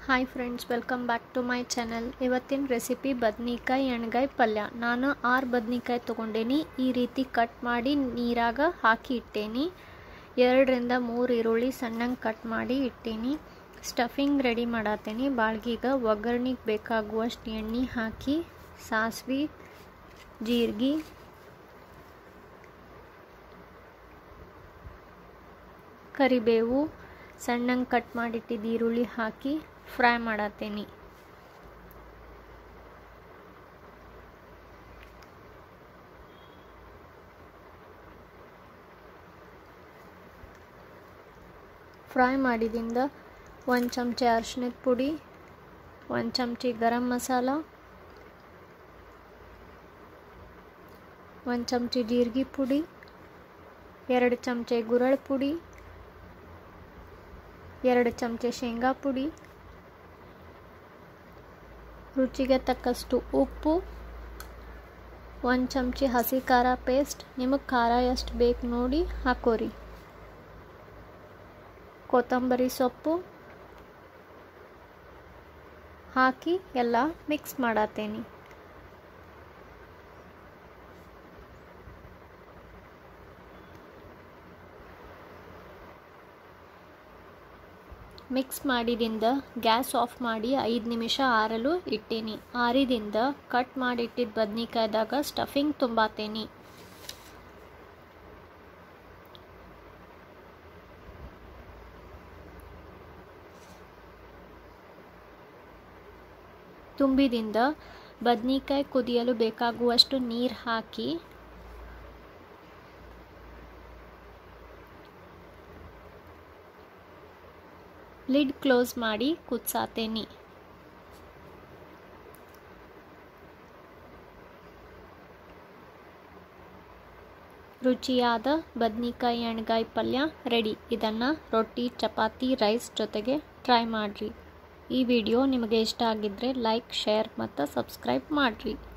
hi friends welcome back to my channel ಇವತ್ತಿನ recipe ಬದ್ನಿಕಾಯಿ ಎಣ್ಗಾಯಿ ಪಲ್ಯ ನಾನು ಆರು ಬದ್ನಿಕಾಯಿ ತೊಗೊಂಡೇನಿ ಈ ರೀತಿ ಕಟ್ ಮಾಡಿ ನೀರಾಗ ಹಾಕಿ ಇಟ್ಟೇನಿ ಎರಡರಿಂದ ಮೂರು ಈರುಳ್ಳಿ ಸಣ್ಣಗೆ ಕಟ್ ಮಾಡಿ ಇಟ್ಟೇನಿ ಸ್ಟಫಿಂಗ್ ರೆಡಿ ಮಾಡತ್ತೇನಿ ಬಾಳ್ಗೀಗ ಒಗ್ಗರ್ಣಿಗೆ ಬೇಕಾಗುವಷ್ಟು ಎಣ್ಣೆ ಹಾಕಿ ಸಾಸಿವೆ ಜೀರಿಗೆ ಕರಿಬೇವು ಸಣ್ಣಗೆ ಕಟ್ ಮಾಡಿಟ್ಟಿದ್ದು ಈರುಳ್ಳಿ ಹಾಕಿ ಫ್ರೈ ಮಾಡತ್ತೇನಿ ಫ್ರೈ ಮಾಡಿದಿಂದ ಒಂದು ಚಮಚ ಅರಿಶಿನದ ಪುಡಿ ಒಂದು ಚಮಚಿ ಗರಂ ಮಸಾಲ ಒಂದು ಚಮಚಿ ಜೀರಿಗೆ ಪುಡಿ ಎರಡು ಚಮಚೆ ಗುರಳ್ ಪುಡಿ ಎರಡು ಚಮಚೆ ಶೇಂಗಾ ಪುಡಿ ರುಚಿಗೆ ತಕ್ಕಷ್ಟು ಉಪ್ಪು ಒಂದು ಚಮಚಿ ಹಸಿ ಖಾರ ಪೇಸ್ಟ್ ನಿಮಗೆ ಖಾರ ಎಷ್ಟು ಬೇಕು ನೋಡಿ ಹಾಕೋರಿ ಕೊತ್ತಂಬರಿ ಸೊಪ್ಪು ಹಾಕಿ ಎಲ್ಲ ಮಿಕ್ಸ್ ಮಾಡತ್ತೇನೆ ಮಿಕ್ಸ್ ಮಾಡಿದಿಂದ ಗ್ಯಾಸ್ ಆಫ್ ಮಾಡಿ ಐದು ನಿಮಿಷ ಆರಲು ಇಟ್ಟೇನಿ ಆರಿದಿಂದ ಕಟ್ ಮಾಡಿಟ್ಟಿದ್ದ ಬದ್ನಿಕಾಯ್ದಾಗ ಸ್ಟಫಿಂಗ್ ತುಂಬಾತೇನಿ ತುಂಬಿದಿಂದ ಬದ್ನಿಕಾಯಿ ಕುದಿಯಲು ಬೇಕಾಗುವಷ್ಟು ನೀರು ಹಾಕಿ ಲಿಡ್ ಕ್ಲೋಸ್ ಮಾಡಿ ಕುದಿಸಾತೇನಿ ರುಚಿಯಾದ ಬದ್ನಿಕಾಯಿ ಎಣ್ಗಾಯಿ ಪಲ್ಯ ರೆಡಿ ಇದನ್ನು ರೊಟ್ಟಿ ಚಪಾತಿ ರೈಸ್ ಜೊತೆಗೆ ಟ್ರೈ ಮಾಡಿರಿ ಈ ವಿಡಿಯೋ ನಿಮಗೆ ಇಷ್ಟ ಆಗಿದ್ದರೆ ಲೈಕ್ ಶೇರ್ ಮತ್ತು ಸಬ್ಸ್ಕ್ರೈಬ್ ಮಾಡಿರಿ